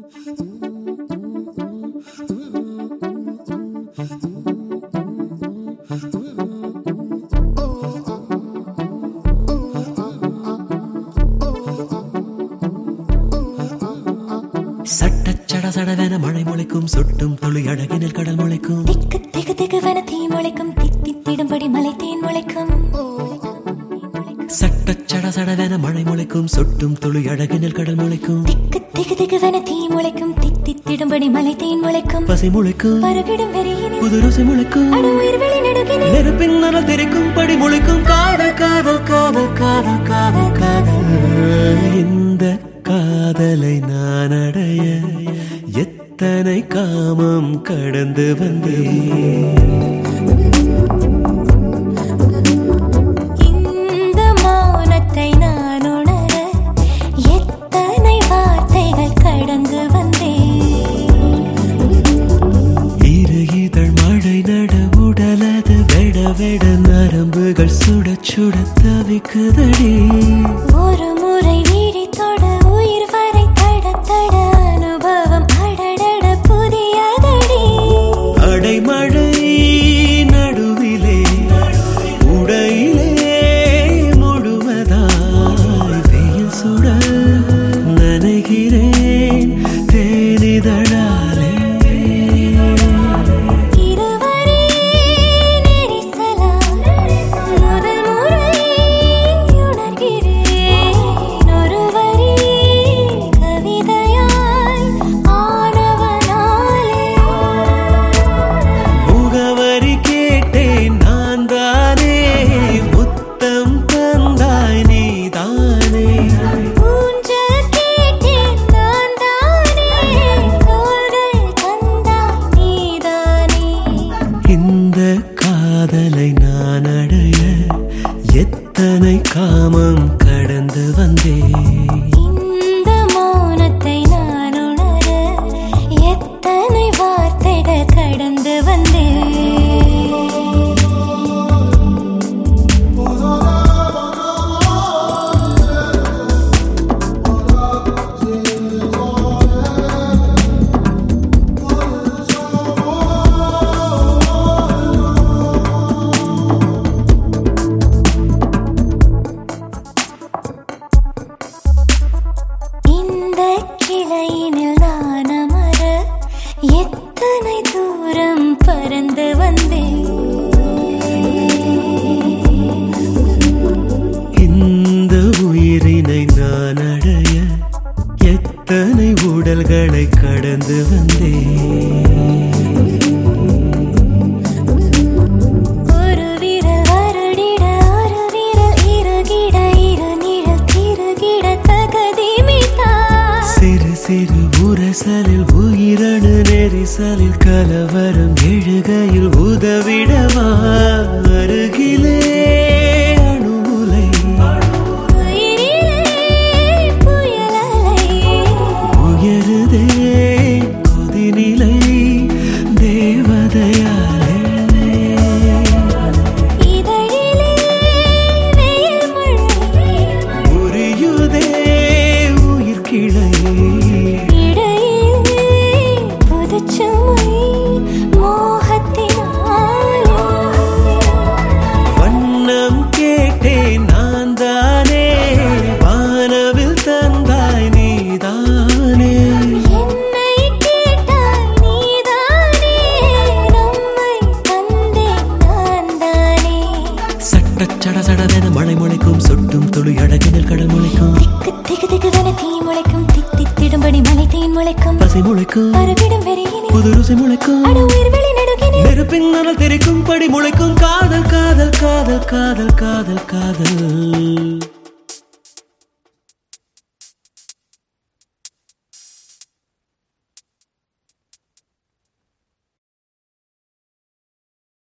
சட்டச்சட சடவென மழை முளைக்கும் சுட்டும் துளி அழகினில் கடல் முளைக்கும் திக்கு திகு திகுவன தீ முளைக்கும் தித்தித்திடும்படி மலை தேன் முளைக்கும் சட்டச்சட சடவென மழை முளைக்கும் சுட்டும் துளி அழகினில் கடல் முளைக்கும் திக்கு திகு திகுவன தீ முளைக்கும் தித்தித்திடும்படி மலை தேன் முளைக்கும் பசி முளைக்கும் பருகிடும் வெறியினில் புது ருசி முளைக்கும் அடு உயிர் வெளி நடுகினில் நெருப்பின் நரல் தெரிக்கும் படி முளைக்கும் காதல் காதல் காதல் காதல் காதல் காதல் இந்த காதலை நான் அடைய எத்தனை காமம் கடந்து வந்தேன் இந்த மௌனத்தை நான் உணர எத்தனை வார்த்தைகள் கடந்து வந்தேன் இரு இதழ் மழை நட உடலது வெட வெட நரம்புகள் சுட சுட தவிக்குதடி ஒரு முறை வீடி தொட உயிர் வரை தட தட அனுபவம் அடடட புதியதடி அடைமழை நடுவிலே உடையிலே முழுவதாய் வெயில் சுட நனைகிறேன் தேனிதழாலே இருவரே நெரிசலா முதல் முறை உணர்கிறேன் ஒரு வரி கவிதையாய் ஆனவனாலே முகவரி கேட்டேன் நான் தானே முத்தம் தந்தாய் நீதானே ஊஞ்சல் கேட்டேன் நான் தானே தோள்கள் தந்தாய் நீதானே இந்த காதலை நான் அடைய எத்தனை காமம் கடந்து வந்தேன் இந்த மௌனத்தை நான் உணர எத்தனை வார்த்தைகள் கடந்து வந்தேன் இந்த கிளையினில் நான் அமர எத்தனை தூரம் பறந்து வந்தேன் இந்த உயிரினை நான் அடைய எத்தனை உடல்களை கடந்து வந்தேன் ஒரு விரல் வருடிட ஒரு விரல் இருகிட இரு நிழல் திருகிட தகதி மிதா சிறு சிறு உரசலில் உயிரணு நெரிசலில் கலவரம் எழுகையில் உதவிடவா அருகிலே அணுமுலை உயிரிலே புயலலை உயருதே கொதிநிலை தேவதையாலே இதழிலே வெயில் மழை உரியுதே உயிர் கிளை இடையிலே புதுச்சுமை மோகத்தினாலே வண்ணம் கேட்டேன் நான் தானே வானவில் தந்தாய் நீதானே என்னை கேட்டாய் நீதானே நம்மை தந்தேன் நான் தானே சட்டச்சட சடவென மழை முளைக்கும் சொட்டும் துளி அழகினில் கடல் முளைக்கும் திக்கு திகு திகுவன தீ முளைக்கும் தித்தித்திடும்படி மலை தேன் முளைக்கும் பசி முளைக்கும் பருகிடும் வெறியினில் புது ருசி முளைக்கும் அடு உயிர் வெளி நடுகினில் நெருப்பின் நரல் தெரிக்கும் படி முளைக்கும் காதல் காதல் காதல் காதல் காதல் காதல்